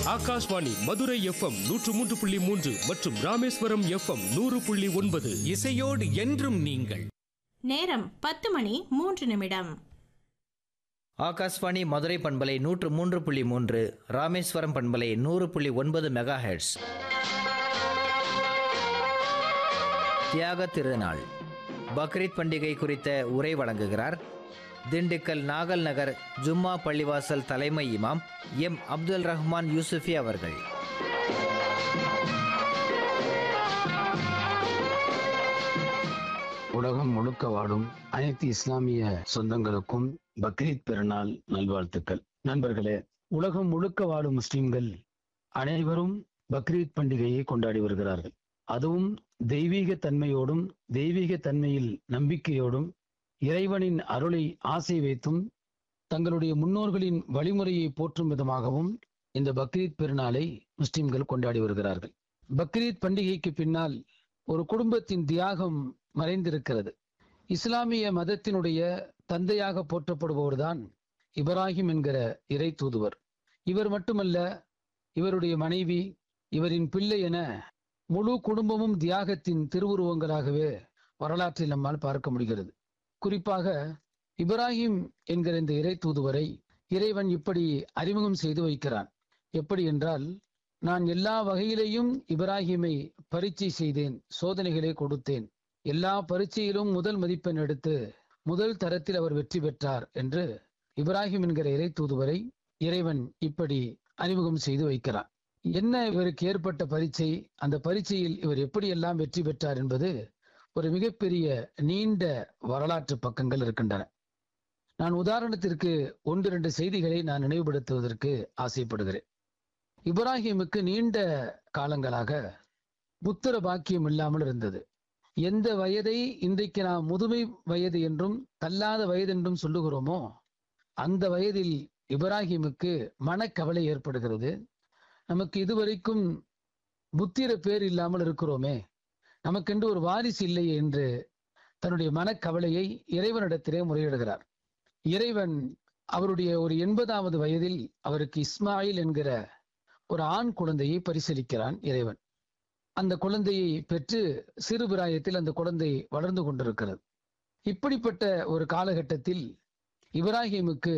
Akashvani Madurai FM நூற்று மூன்று புள்ளி மூன்று மற்றும் ராமேஸ்வரம் எஃப்எம் நூறு புள்ளி ஒன்பது இசையோடு என்றும் நீங்கள் நேரம் பத்து மணி மூன்று நிமிடம் ஆகாஷ்வாணி மதுரை பண்பலை நூற்று மூன்று புள்ளி மூன்று ராமேஸ்வரம் பண்பலை நூறு புள்ளி ஒன்பது மெகா ஹெர்ட்ஸ் தியாக திருநாள் பக்ரீத் பண்டிகை குறித்த உரை வழங்குகிறார் திண்டுக்கல் நாகல் நகர் ஜும்மா பள்ளிவாசல் தலைமை இமாம் எம் அப்துல் ரஹ்மான் யூசுஃபி அவர்கள் உலகம் முழுக்க வாழும் அனைத்து இஸ்லாமிய சொந்தங்களுக்கும் பக்ரீத் பெருநாள் நல்வாழ்த்துக்கள் நண்பர்களே உலகம் முழுக்க வாழும் முஸ்லிம்கள் அனைவரும் பக்ரீத் பண்டிகையை கொண்டாடி வருகிறார்கள் அதுவும் தெய்வீக தன்மையோடும் தெய்வீக தன்மையில் நம்பிக்கையோடும் இறைவனின் அருளை ஆசை வைத்தும் தங்களுடைய முன்னோர்களின் வழிமுறையை போற்றும் விதமாகவும் இந்த பக்ரீத் பெருநாளை முஸ்லிம்கள் கொண்டாடி வருகிறார்கள் பக்ரீத் பண்டிகைக்கு பின்னால் ஒரு குடும்பத்தின் தியாகம் மறைந்திருக்கிறது இஸ்லாமிய மதத்தினுடைய தந்தையாக போற்றப்படுபவர்தான் இப்ராஹிம் என்கிற இறை தூதுவர் இவர் மட்டுமல்ல இவருடைய மனைவி இவரின் பிள்ளை என முழு குடும்பமும் தியாகத்தின் திருவுருவங்களாகவே வரலாற்றில் நம்மால் பார்க்க முடிகிறது குறிப்பாக இப்ராஹிம் என்கிற இந்த இறை தூதுவரை இறைவன் இப்படி அறிமுகம் செய்து வைக்கிறான் எப்படி என்றால் நான் எல்லா வகையிலேயும் இப்ராஹிமை பரீட்சை செய்தேன் சோதனைகளை கொடுத்தேன் எல்லா பரீட்சையிலும் முதல் மதிப்பெண் எடுத்து முதல் தரத்தில் அவர் வெற்றி பெற்றார் என்று இப்ராஹிம் என்கிற இறை தூதுவரை இறைவன் இப்படி அறிமுகம் செய்து வைக்கிறான் என்ன இவருக்கு ஏற்பட்ட பரீட்சை அந்த பரீட்சையில் இவர் எப்படியெல்லாம் வெற்றி பெற்றார் என்பது ஒரு மிகப்பெரிய நீண்ட வரலாற்று பக்கங்கள் இருக்கின்றன நான் உதாரணத்திற்கு ஒன்று இரண்டு செய்திகளை நான் நினைவுபடுத்துவதற்கு ஆசைப்படுகிறேன் இப்ராஹிமுக்கு நீண்ட காலங்களாக புத்திர பாக்கியம் இல்லாமல் இருந்தது எந்த வயதை இன்றைக்கு நாம் முதுமை வயது என்றும் தள்ளாத வயது என்றும் சொல்லுகிறோமோ அந்த வயதில் இப்ராஹிமுக்கு மனக்கவலை ஏற்படுகிறது நமக்கு இதுவரைக்கும் புத்திர பேர் இல்லாமல் இருக்கிறோமே நமக்கென்று ஒரு வாரிசு இல்லையே என்று தன்னுடைய மனக்கவலையை இறைவனிடத்திலே முறையிடுகிறார் இறைவன் அவருடைய ஒரு எண்பதாவது வயதில் அவருக்கு இஸ்மாயில் என்கிற ஒரு ஆண் குழந்தையை பரிசீலிக்கிறான் இறைவன் அந்த குழந்தையை பெற்று சிறு பிராயத்தில் அந்த குழந்தை வளர்ந்து கொண்டிருக்கிறது இப்படிப்பட்ட ஒரு காலகட்டத்தில் இப்ராஹிமுக்கு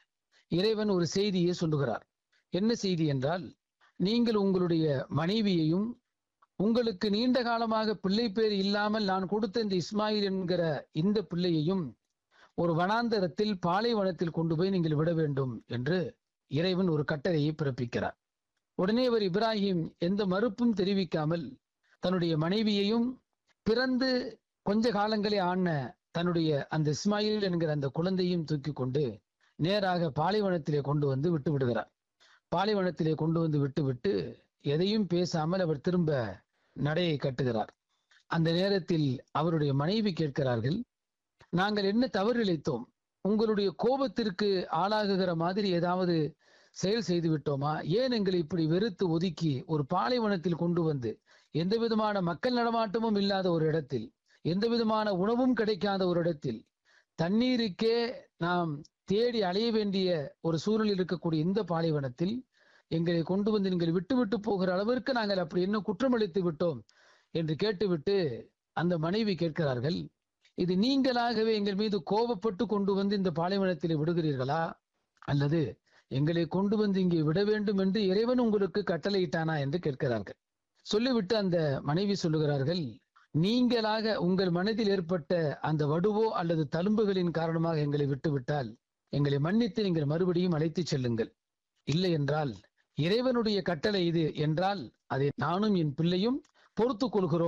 இறைவன் ஒரு செய்தியை சொல்லுகிறார் என்ன செய்தி என்றால் நீங்கள் உங்களுடைய மனைவியையும் உங்களுக்கு நீண்ட காலமாக பிள்ளை பேர் இல்லாமல் நான் கொடுத்த இந்த இஸ்மாயில் என்கிற இந்த பிள்ளையையும் ஒரு வனாந்தரத்தில் பாலைவனத்தில் கொண்டு போய் நீங்கள் விட வேண்டும் என்று இறைவன் ஒரு கட்டளையை பிறப்பிக்கிறார் உடனே அவர் இப்ராஹிம் எந்த மறுப்பும் தெரிவிக்காமல் தன்னுடைய மனைவியையும் பிறந்து கொஞ்ச காலங்களே ஆன தன்னுடைய அந்த இஸ்மாயில் என்கிற அந்த குழந்தையும் தூக்கி கொண்டு நேராக பாலைவனத்திலே கொண்டு வந்து விட்டு விடுகிறார் பாலைவனத்திலே கொண்டு வந்து விட்டு விட்டு எதையும் பேசாமல் அவர் திரும்ப நடையை கட்டுகிறார் அந்த நேரத்தில் அவருடைய மனைவி கேட்கிறார்கள் நாங்கள் என்ன தவறு இழைத்தோம் உங்களுடைய கோபத்திற்கு ஆளாகுகிற மாதிரி ஏதாவது செயல் செய்து விட்டோமா ஏன் எங்களை இப்படி வெறுத்து ஒதுக்கி ஒரு பாலைவனத்தில் கொண்டு வந்து எந்த விதமான மக்கள் நடமாட்டமும் இல்லாத ஒரு இடத்தில் எந்த விதமான உணவும் கிடைக்காத ஒரு இடத்தில் தண்ணீருக்கே நாம் தேடி அலைய வேண்டிய ஒரு சூழலில் இருக்கக்கூடிய இந்த பாலைவனத்தில் எங்களை கொண்டு வந்து நீங்கள் விட்டு விட்டு போகிற அளவிற்கு நாங்கள் அப்படி என்ன குற்றமளித்து விட்டோம் என்று கேட்டுவிட்டு அந்த மனைவி கேட்கிறார்கள் இது நீங்களாகவே எங்கள் மீது கோபப்பட்டு கொண்டு வந்து இந்த பாலைவனத்தில் விடுகிறீர்களா அல்லது எங்களை கொண்டு வந்து இங்கே விட வேண்டும் என்று இறைவன் உங்களுக்கு கட்டளையிட்டானா என்று கேட்கிறார்கள் சொல்லிவிட்டு அந்த மனைவி சொல்லுகிறார்கள் நீங்களாக உங்கள் மனதில் ஏற்பட்ட அந்த வடுவோ அல்லது தழும்புகளின் காரணமாக எங்களை விட்டுவிட்டால் எங்களை மன்னித்து நீங்கள் மறுபடியும் அழைத்துச் செல்லுங்கள் இல்லை என்றால் இறைவனுடைய கட்டளை இது என்றால் அதை நானும் என் பிள்ளையும் பொறுத்துக் கொள்கிறோம்